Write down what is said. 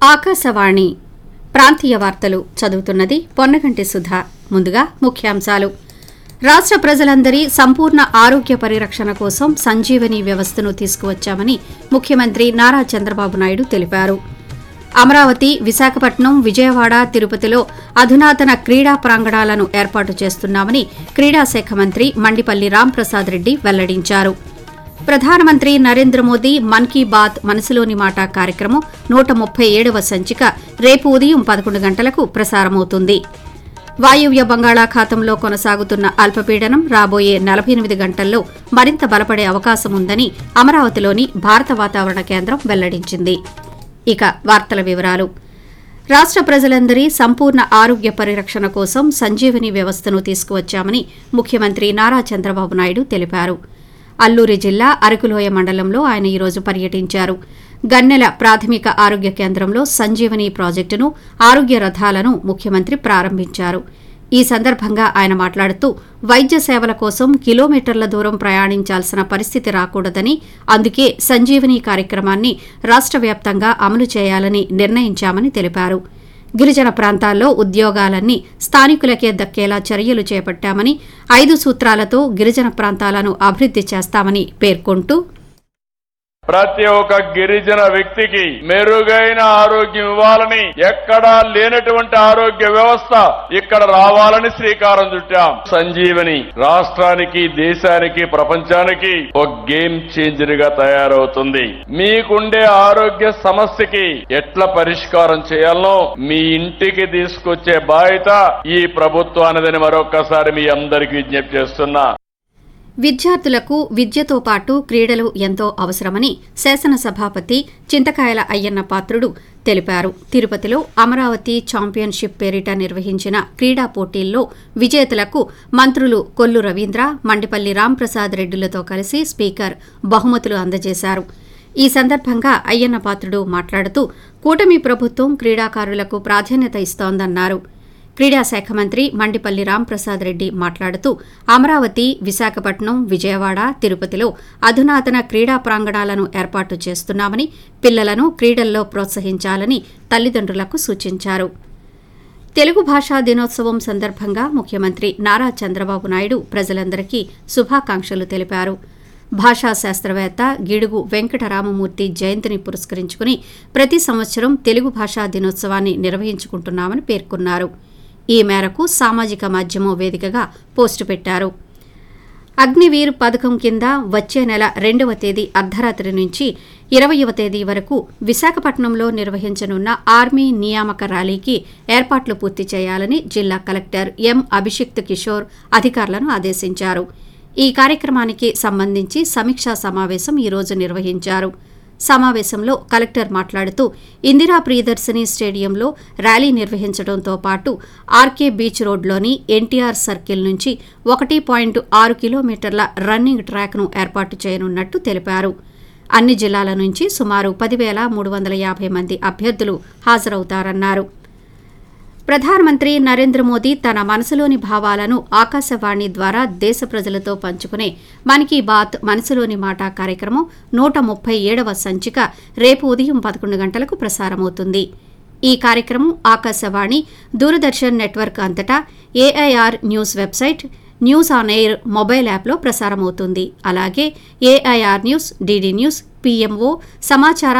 ఆకాశవాణి ప్రాంతీయ వార్తలు చదువుతున్నది పొన్నగంటి సుధా ముందుగా ముఖ్యాంశాలు రాష్ట్ర ప్రజలందరి సంపూర్ణ ఆరోగ్య పరిరక్షణ కోసం సంజీవని వ్యవస్థను తీసుకువచ్చామని ముఖ్యమంత్రి నారా చంద్రబాబు నాయుడు తెలిపారు అమరావతి విశాఖపట్నం విజయవాడ తిరుపతిలో అధునాతన క్రీడా ప్రాంగణాలను ఏర్పాటు చేస్తున్నామని క్రీడా శాఖ మంత్రి మండిపల్లి రాంప్రసాద్ రెడ్డి వెల్లడించారు ప్రధానమంత్రి నరేంద్ర మోదీ మన్ కీ బాత్ మనసులోని మాట కార్యక్రమం నూట ముప్పై ఏడవ సంచిక రేపు ఉదయం పదకొండు గంటలకు ప్రసారమవుతుంది వాయువ్య బంగాళాఖాతంలో కొనసాగుతున్న అల్పపీడనం రాబోయే నలభై ఎనిమిది గంటల్లో మరింత బలపడే అవకాశం ఉందని అమరావతిలోని భారత వాతావరణ కేంద్రం వెల్లడించింది ఇక వార్తల వివరాలు రాష్ట్ర ప్రజలందరి సంపూర్ణ ఆరోగ్య పరిరక్షణ కోసం సంజీవని వ్యవస్థను తీసుకువచ్చామని ముఖ్యమంత్రి నారా చంద్రబాబు నాయుడు తెలిపారు అల్లూరి జిల్లా అరకులోయ మండలంలో ఆయన ఈరోజు పర్యటించారు గన్నెల ప్రాథమిక ఆరోగ్య కేంద్రంలో సంజీవని ప్రాజెక్టును ఆరోగ్య రథాలను ముఖ్యమంత్రి ప్రారంభించారు ఈ సందర్భంగా ఆయన మాట్లాడుతూ వైద్య సేవల కోసం కిలోమీటర్ల దూరం ప్రయాణించాల్సిన పరిస్థితి రాకూడదని అందుకే సంజీవని కార్యక్రమాన్ని రాష్ట్ర వ్యాప్తంగా అమలు చేయాలని నిర్ణయించామని తెలిపారు గిరిజన ప్రాంతాల్లో ఉద్యోగాలన్నీ స్థానికులకే దక్కేలా చర్యలు చేపట్టామని ఐదు సూత్రాలతో గిరిజన ప్రాంతాలను అభివృద్ది చేస్తామని పేర్కొంటూ ప్రతి ఒక్క గిరిజన వ్యక్తికి మెరుగైన ఆరోగ్యం ఇవ్వాలని ఎక్కడా లేనటువంటి ఆరోగ్య వ్యవస్థ ఇక్కడ రావాలని శ్రీకారం చుట్టాం సంజీవని రాష్ట్రానికి దేశానికి ప్రపంచానికి ఒక గేమ్ చేంజర్ గా తయారవుతుంది మీకుండే ఆరోగ్య సమస్యకి ఎట్లా పరిష్కారం చేయాలనో మీ ఇంటికి తీసుకొచ్చే బాధ్యత ఈ ప్రభుత్వానిదని మరొక్కసారి మీ అందరికీ విజ్ఞప్తి చేస్తున్నా విద్యార్థులకు విద్యతో పాటు క్రీడలు ఎంతో అవసరమని శాసనసభాపతి చింతకాయల అయ్యన్న పాత్రుడు తెలిపారు తిరుపతిలో అమరావతి ఛాంపియన్షిప్ పేరిట నిర్వహించిన క్రీడా పోటీల్లో విజేతలకు మంత్రులు కొల్లు రవీంద్ర మండిపల్లి రాంప్రసాద్ రెడ్డిలతో కలిసి స్పీకర్ బహుమతులు అందజేశారు ఈ సందర్భంగా అయ్యన్న పాత్రుడు మాట్లాడుతూ కూటమి ప్రభుత్వం క్రీడాకారులకు ప్రాధాన్యత ఇస్తోందన్నారు క్రీడా శాఖ మంత్రి మండిపల్లి రాంప్రసాద్ రెడ్డి మాట్లాడుతూ అమరావతి విశాఖపట్నం విజయవాడ తిరుపతిలో అధునాతన క్రీడా ప్రాంగణాలను ఏర్పాటు చేస్తున్నామని పిల్లలను క్రీడల్లో ప్రోత్సహించాలని తల్లిదండ్రులకు సూచించారు తెలుగు భాషా దినోత్సవం సందర్భంగా ముఖ్యమంత్రి నారా చంద్రబాబు నాయుడు ప్రజలందరికీ శుభాకాంక్షలు తెలిపారు భాషా శాస్త్రవేత్త గిడుగు వెంకటరామమూర్తి జయంతిని పురస్కరించుకుని ప్రతి సంవత్సరం తెలుగు భాషా దినోత్సవాన్ని నిర్వహించుకుంటున్నామని పేర్కొన్నారు ఈ మేరకు సామాజిక మాధ్యమం వేదికగా పోస్టు పెట్టారు అగ్నివీర్ పథకం కింద వచ్చే నెల రెండవ తేదీ అర్ధరాత్రి నుంచి ఇరవయవ తేదీ వరకు విశాఖపట్నంలో నిర్వహించనున్న ఆర్మీ నియామక ర్యాలీకి ఏర్పాట్లు పూర్తి చేయాలని జిల్లా కలెక్టర్ ఎం అభిషిక్త్ కిషోర్ అధికారులను ఆదేశించారు ఈ కార్యక్రమానికి సంబంధించి సమీక్షా సమావేశం ఈరోజు నిర్వహించారు సమావేశంలో కలెక్టర్ మాట్లాడుతూ ఇందిరా ప్రియదర్శిని స్టేడియంలో ర్యాలీ నిర్వహించడంతో పాటు ఆర్కే బీచ్ రోడ్లోని ఎన్టీఆర్ సర్కిల్ నుంచి ఒకటి పాయింట్ ఆరు కిలోమీటర్ల రన్నింగ్ ట్రాక్ను ఏర్పాటు చేయనున్నట్టు తెలిపారు అన్ని జిల్లాల నుంచి సుమారు పదివేల మూడు వందల యాభై మంది అభ్యర్థులు హాజరవుతారన్నారు ప్రధానమంత్రి నరేంద్ర మోదీ తన మనసులోని భావాలను ఆకాశవాణి ద్వారా దేశ ప్రజలతో పంచుకునే మన్ కీ బాత్ మనసులోని మాట కార్యక్రమం నూట ముప్పై ఏడవ సంచిక రేపు ఉదయం పదకొండు గంటలకు ప్రసారమవుతుంది ఈ కార్యక్రమం ఆకాశవాణి దూరదర్శన్ నెట్వర్క్ అంతటా AIR news website news on air mobile యాప్లో ప్రసారమవుతుంది అలాగే AIR news DD news PMO సమాచార